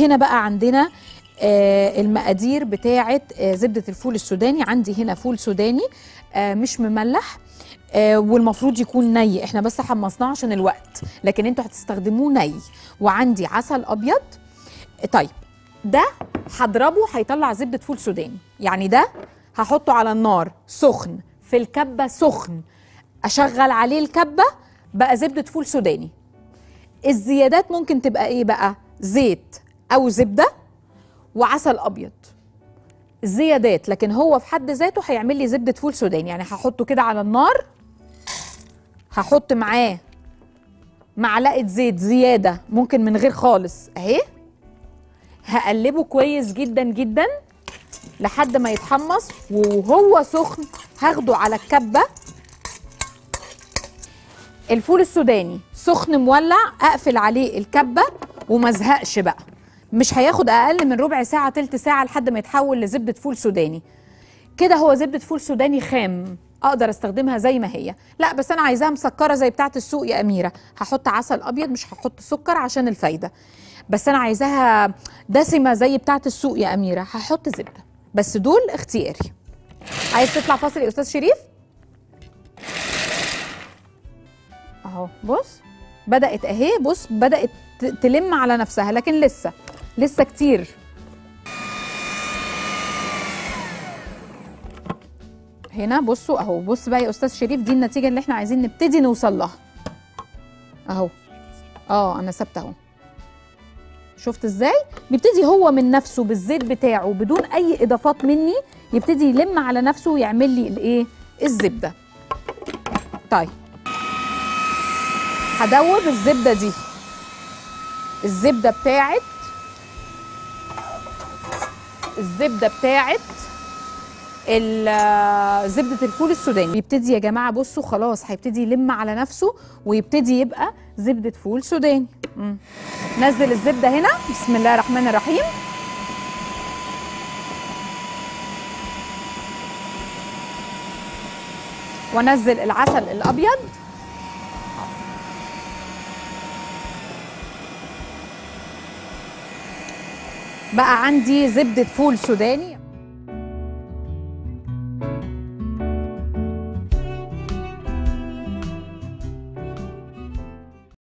هنا بقى عندنا آه المقادير بتاعه آه زبده الفول السوداني عندي هنا فول سوداني آه مش مملح آه والمفروض يكون ني احنا بس حمصناه عشان الوقت لكن انتوا هتستخدموه ني وعندي عسل ابيض طيب ده هضربه هيطلع زبده فول سوداني يعني ده هحطه على النار سخن في الكبه سخن اشغل عليه الكبه بقى زبده فول سوداني الزيادات ممكن تبقى ايه بقى زيت او زبده وعسل ابيض زيادات لكن هو في حد ذاته هيعمل لي زبده فول سوداني يعني هحطه كده على النار هحط معاه معلقه زيت زياده ممكن من غير خالص اهي هقلبه كويس جدا جدا لحد ما يتحمص وهو سخن هاخده على الكبه الفول السوداني سخن مولع اقفل عليه الكبه وما ازهقش بقى مش هياخد اقل من ربع ساعه تلت ساعه لحد ما يتحول لزبده فول سوداني كده هو زبده فول سوداني خام اقدر استخدمها زي ما هي لا بس انا عايزاها مسكره زي بتاعه السوق يا اميره هحط عسل ابيض مش هحط سكر عشان الفايده بس انا عايزاها دسمه زي بتاعه السوق يا اميره هحط زبده بس دول اختياري عايز تطلع فاصل يا استاذ شريف اهو بص بدات اهي بص بدات تلم على نفسها لكن لسه لسه كتير هنا بصوا اهو بص بقى يا استاذ شريف دي النتيجه اللي احنا عايزين نبتدي نوصل لها اهو اه انا سبت اهو شفت ازاي بيبتدي هو من نفسه بالزيت بتاعه بدون اي اضافات مني يبتدي يلم على نفسه ويعمل لي الايه الزبده طيب هدوب الزبده دي الزبده بتاعت الزبده بتاعت زبده الفول السوداني يبتدي يا جماعه بصوا خلاص هيبتدي يلم على نفسه ويبتدي يبقى زبده فول سوداني مم. نزل الزبده هنا بسم الله الرحمن الرحيم وانزل العسل الابيض بقى عندي زبده فول سوداني